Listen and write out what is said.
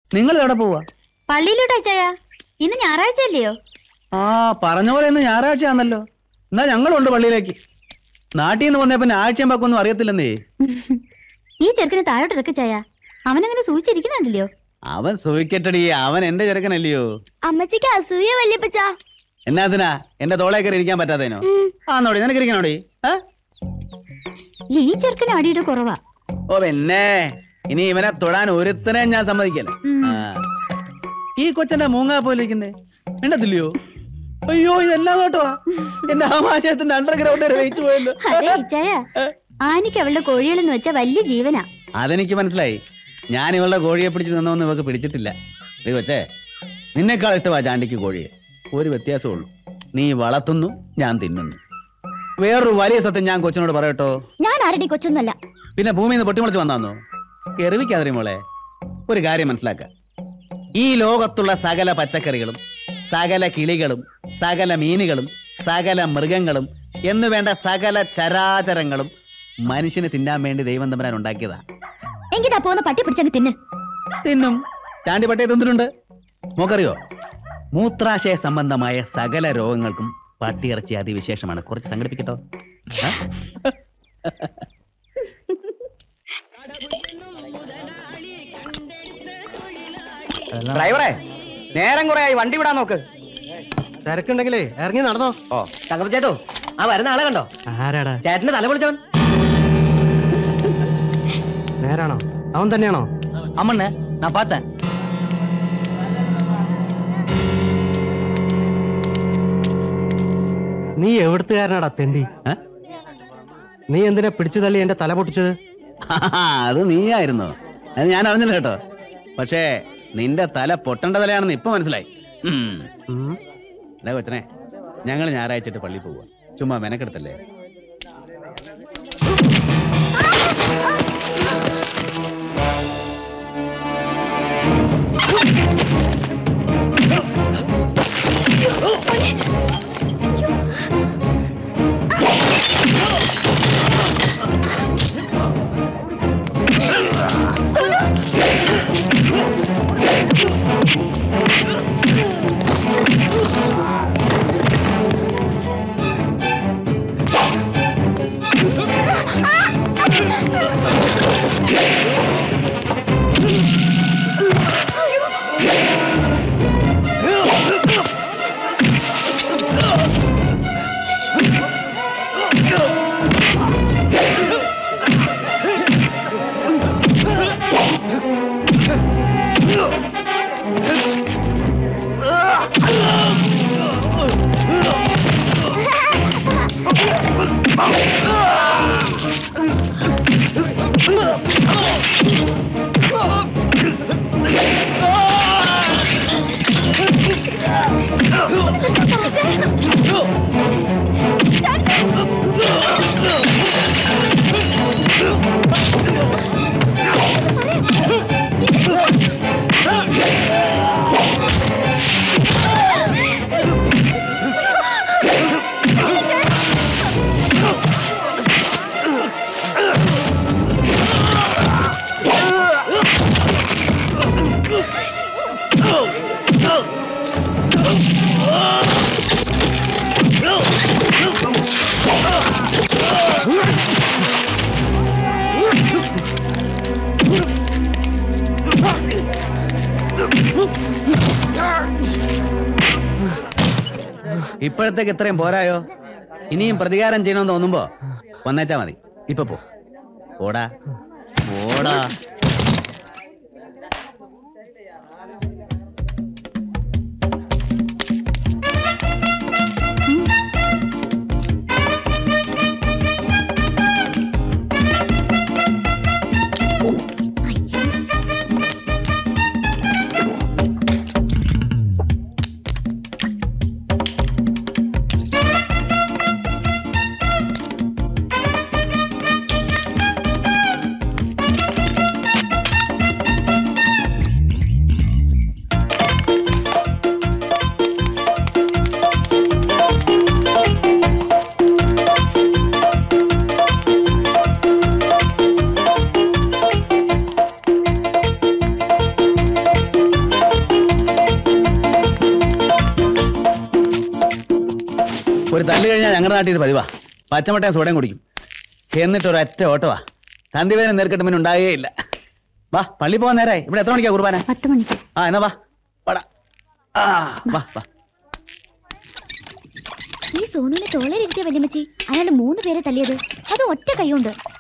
നിങ്ങൾ എവിടെ പോവാ പള്ളിയിലോട്ട് അച്ചായ ഇന്ന് ഞായറാഴ്ച അല്ലയോ ആ പറഞ്ഞ പോലെ ഇന്ന് ഞായറാഴ്ചയാണല്ലോ എന്നാ ഞങ്ങളുണ്ട് പള്ളിയിലേക്ക് നാട്ടിൽ നിന്ന് വന്നേ പിന്നെ ആഴ്ചയും പക്കൊന്നും അറിയത്തില്ലെന്നേ ഈ ചെറുക്കിന് താഴോട്ട് ഇറക്ക ചായ അവനങ്ങനെ സൂചിച്ചിരിക്കുന്നുണ്ടല്ലോ അവൻ സൂയിക്കട്ടടി അവൻ എന്റെ ചെറുക്കനല്ലയോ അമ്മച്ചിക്ക് അസൂയ വല്യപ്പച്ച എന്നാത്തിനാ എന്റെ തോളെ കയറി ഇരിക്കാൻ പറ്റാത്തേനോ ആ നോടി നിനക്ക് ഇരിക്കണോടി ആ? ഈ ചെറുക്കിന് അടിയുടെ കുറവാ ഓ പിന്നെ ഇനി ഇവനെ തൊടാൻ ഒരുത്തനെ ഞാൻ സമ്മതിക്കല്ല ഉം. ആ. ഈ കൊച്ചന്റെ മൂങ്ങാ പോലെ ഇരിക്കുന്നേ വേണ്ടത്തില്ലയോ അയ്യോ ഇതെല്ലാം കേട്ടോ എന്റെ ആമാശയത്തിന്റെ അണ്ടർഗ്രൗണ്ട് വരെ വെയിച്ചു പോയല്ലോ അതെ ഇച്ചായ ആനിക്ക് അവളുടെ കോഴികളെന്ന് വെച്ചാ വലിയ ജീവനാ അതെനിക്ക് മനസ്സിലായി ഞാൻ ഇവളുടെ കോഴിയെ പിടിച്ച് നിന്നൊന്നും ഇവക്ക് പിടിച്ചിട്ടില്ല നീ കൊച്ചേ നിന്നെക്കാൾ ഇഷ്ടമാ ചാണ്ടിക്ക് കോഴിയെ ഒരു വ്യത്യാസമുള്ളൂ നീ വളർത്തുന്നു ഞാൻ തിന്നുന്നു വേറൊരു വലിയ സത്യം ഞാൻ കൊച്ചിനോട് പറയട്ടോ ഞാൻ ആരുടെ കൊച്ചൊന്നുമല്ല പിന്നെ ഭൂമിയിൽ നിന്ന് പൊട്ടിമുളച്ച് വന്നാന്നോ എറിവിക്കാതിരി മോളെ ഒരു കാര്യം മനസ്സിലാക്ക ഈ ലോകത്തുള്ള സകല പച്ചക്കറികളും സകല കിളികളും സകല മീനുകളും സകല മൃഗങ്ങളും എന്ന് വേണ്ട സകല ചരാചരങ്ങളും മനുഷ്യന് തിന്നാൻ വേണ്ടി ദൈവം തമ്പരാൻ ഉണ്ടാക്കിയതാ എങ്കിതാ പോന്ന പട്ടി പിടിച്ചങ്ങ് തിന്ന് തിന്നും ചാണ്ടി പട്ടയെ തിന്നിട്ടുണ്ട് മോക്കറിയോ മൂത്രാശയ സംബന്ധമായ സകല രോഗങ്ങൾക്കും പട്ടിയിറച്ചി അതിവിശേഷമാണ് കുറച്ച് സംഘടിപ്പിക്കട്ടോ ആ? ഡ്രൈവറെ നേരം കുറെ ആയി വണ്ടി വിടാൻ നോക്ക് തിരക്കുണ്ടെങ്കിലേ ഇറങ്ങി നടന്നോ ഓ ചേട്ടോ ആ വരുന്ന ആളെ കണ്ടോ ആരാടാ ചേട്ടന് തല പൊളിച്ചവൻ നേരാണോ അവൻ തന്നെയാണോ അമ്മണ്ണേ ഞാൻ പാത്തൻ നീ എവിടുത്തുകാരനാടാ തെണ്ടി ഏ? നീ എന്തിനാ പിടിച്ചു തള്ളി എന്റെ തല പൊട്ടിച്ചത് അത് നീയായിരുന്നു അത് ഞാൻ അറിഞ്ഞില്ല കേട്ടോ പക്ഷേ നിന്റെ തല പൊട്ടേണ്ട തലയാണെന്ന് ഇപ്പൊ മനസ്സിലായി ഉം. ഉം. ദേ കൊച്ചനെ ഞങ്ങൾ ഞായറാഴ്ചയിട്ട് പള്ളി പോവുക ചുമ്മാ മെനക്കെടുത്തല്ലേ ഇപ്പോഴത്തേക്ക് ഇത്രയും പോരായോ ഇനിയും പ്രതികാരം ചെയ്യണമെന്ന് തോന്നുമ്പോ വന്നേച്ചാ മതി ഇപ്പൊ പോ ഓടാ ഓടാ ഒരു തല്ല് കഴിഞ്ഞാൽ ഞങ്ങളുടെ നാട്ടിൽ ഇത് പതിവാ പച്ചമുട്ടയും സോഡയും കുടിക്കും എന്നിട്ട് ഒരൊറ്റ ഓട്ടവാ സന്ധിവേദന നേർക്കെട്ട് പിന്നെ ഉണ്ടായേ ഇല്ല വാ പള്ളി പോകാൻ നേരായി ഇവിടെ എത്ര മണിക്കാ കുർബാന പത്ത് മണിക്ക് ആ എന്നാ വാ വാടാ ആ വാ വാ ഈ സോനുവിനെ തോളയിലിരുത്തിയ വല്യമ്മച്ചി അയാൾ മൂന്ന് പേരെ തല്ലിയത് അത് ഒറ്റ കൈ കൊണ്ട്